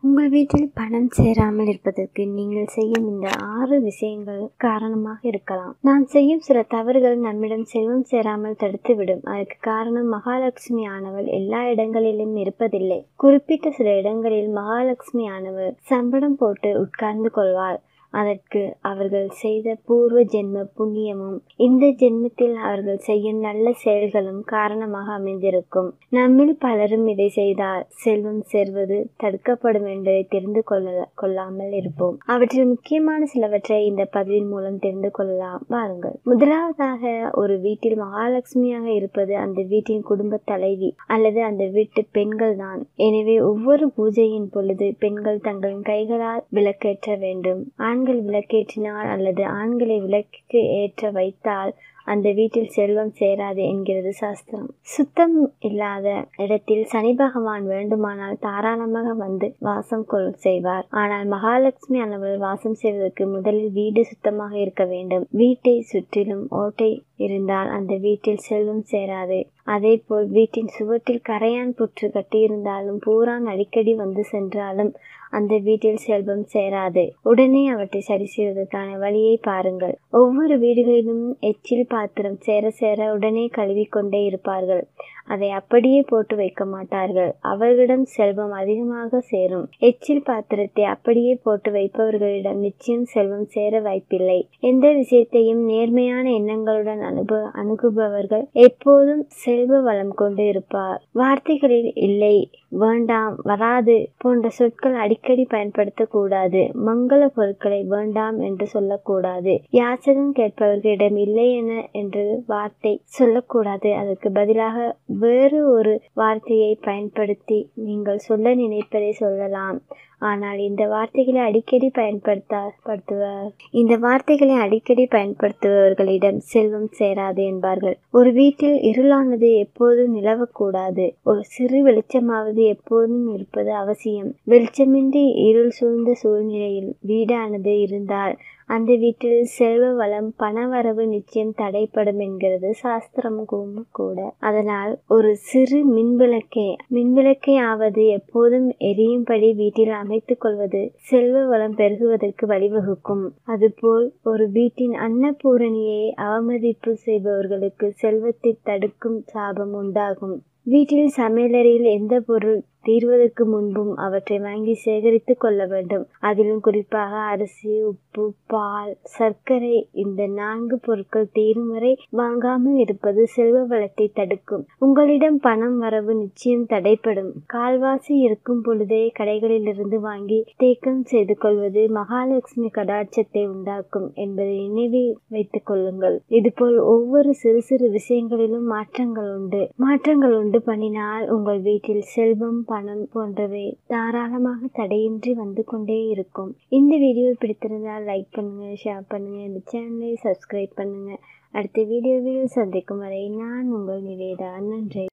உங்கள் வீட்டில் பணம் சேராமல் இருப்பதற்கு நீங்கள் செய்யும் இந்த ஆறு விஷயங்கள் காரணமாக இருக்கலாம் நாம் செய்யும் சில தவறுகள் நம்மிடம் செல்வம் சேராமல் தடுத்துவிடும் அதற்கு காரணம் மகாலட்சுமி ஆனவள் எல்லா இடங்களிலும் இருப்பதில்லை குறிப்பிட்ட சில இடங்களில் மகாலட்சுமி ஆனவள் சம்பளம் போட்டு உட்கார்ந்து கொள்வாள் அதற்கு அவர்கள் செய்த பூர்வ ஜென்ம புண்ணியமும் இந்த ஜென்மத்தில் அவர்கள் செய்யும் நல்ல செயல்களும் காரணமாக அமைந்திருக்கும் நம்மில் பலரும் இதை செய்தால் செல்வம் சேர்வது தடுக்கப்படும் என்பதை தெரிந்து கொள்ள கொள்ளாமல் இருப்போம் அவற்றில் முக்கியமான சிலவற்றை இந்த பதிவின் மூலம் தெரிந்து கொள்ளலாம் வாருங்கள் முதலாவதாக ஒரு வீட்டில் மகாலட்சுமியாக இருப்பது அந்த வீட்டின் குடும்ப தலைவி அல்லது அந்த வீட்டு பெண்கள் தான் எனவே ஒவ்வொரு பூஜையின் பொழுது பெண்கள் தங்களின் கைகளால் விளக்கேற்ற வேண்டும் ஆண்கள் விளக்கேற்றினால் அல்லது ஆண்களை விளக்கு ஏற்ற வைத்தால் அந்த வீட்டில் செல்வம் சேராது என்கிறது சாஸ்திரம் சுத்தம் இல்லாத இடத்தில் சனி பகவான் வேண்டுமானால் தாராளமாக வந்து வாசம் கொள் செய்வார் ஆனால் மகாலட்சுமி ஆனவள் வாசம் செய்வதற்கு முதலில் வீடு சுத்தமாக இருக்க வேண்டும் வீட்டை சுற்றிலும் ஓட்டை இருந்தால் அந்த வீட்டில் செல்வம் சேராது அதே போல் வீட்டின் சுவற்றில் கரையான் புற்று கட்டியிருந்தாலும் பூரான் அடிக்கடி வந்து சென்றாலும் அந்த வீட்டில் செல்வம் சேராது உடனே அவற்றை சரி செய்வதற்கான வழியை பாருங்கள் ஒவ்வொரு வீடுகளிலும் எச்சில் பாத்திரம் சேர சேர உடனே கழுவி கொண்டே இருப்பார்கள் அதை அப்படியே போட்டு வைக்க மாட்டார்கள் அவர்களிடம் செல்வம் அதிகமாக சேரும் எச்சில் பாத்திரத்தை அப்படியே போட்டு வைப்பவர்களிடம் நிச்சயம் செல்வம் சேர வாய்ப்பில்லை எந்த விஷயத்தையும் நேர்மையான எண்ணங்களுடன் அனுப அணுகுபவர்கள் எப்போதும் செல்வ வளம் கொண்டு இருப்பார் வார்த்தைகளில் இல்லை வேண்டாம் வராது போன்ற சொற்கள் அடிக்கடி பயன்படுத்தக்கூடாது மங்கள பொருட்களை வேண்டாம் என்று சொல்லக்கூடாது யாச்சகம் கேட்பவர்களிடம் இல்லை என என்று வார்த்தை சொல்லக்கூடாது அதற்கு பதிலாக வேறு ஒரு வார்த்தையை பயன்படுத்தி நீங்கள் சொல்ல நினைப்பதை சொல்லலாம் ஆனால் இந்த வார்த்தைகளை அடிக்கடி பயன்படுத்தப்படுத்துவர் இந்த வார்த்தைகளை அடிக்கடி பயன்படுத்துபவர்களிடம் செல்வம் சேராது என்பார்கள் ஒரு வீட்டில் இருளானது எப்போதும் நிலவக்கூடாது ஒரு சிறு வெளிச்சமாவது எப்போதும் இருப்பது அவசியம் வெளிச்சமின்றி இருள் சூழ்ந்த சூழ்நிலையில் வீடானது இருந்தால் அந்த வீட்டில் செல்வ வளம் பணவரவு நிச்சயம் தடைப்படும் என்கிறது சாஸ்திரம் கூட அதனால் ஒரு சிறு மின்விளக்கை மின்விளக்கை ஆவது எப்போதும் எரியும்படி வீட்டில் அமைத்துக் கொள்வது செல்வ வளம் பெருகுவதற்கு வழிவகுக்கும் அதுபோல் ஒரு வீட்டின் அன்னபூரணியை அவமதிப்பு செய்பவர்களுக்கு செல்வத்தை தடுக்கும் சாபம் உண்டாகும் வீட்டில் சமையலறையில் எந்த பொருள் தீர்வதற்கு முன்பும் அவற்றை வாங்கி சேகரித்து கொள்ள வேண்டும் அதிலும் குறிப்பாக அரிசி உப்பு பால் சர்க்கரை இந்த நான்கு பொருட்கள் தீரும் வரை வாங்காமல் இருப்பது செல்வ வளத்தை தடுக்கும் உங்களிடம் பணம் வரவு நிச்சயம் தடைப்படும் கால்வாசி இருக்கும் பொழுதே கடைகளிலிருந்து வாங்கி தேக்கம் செய்து கொள்வது மகாலட்சுமி கடாட்சத்தை உண்டாக்கும் என்பதை நினைவில் வைத்துக் கொள்ளுங்கள் இதுபோல் ஒவ்வொரு சிறு சிறு விஷயங்களிலும் மாற்றங்கள் உண்டு மாற்றங்கள் உண்டு பண்ணினால் உங்கள் வீட்டில் செல்வம் பணம் போன்றவை தாராளமாக தடையின்றி வந்து கொண்டே இருக்கும் இந்த வீடியோ பிடித்திருந்தால் லைக் பண்ணுங்க ஷேர் பண்ணுங்க இந்த சேனலை சப்ஸ்கிரைப் பண்ணுங்க அடுத்த வீடியோவில் சந்திக்கும் வரை நான் உங்கள் நிவேதா நன்றி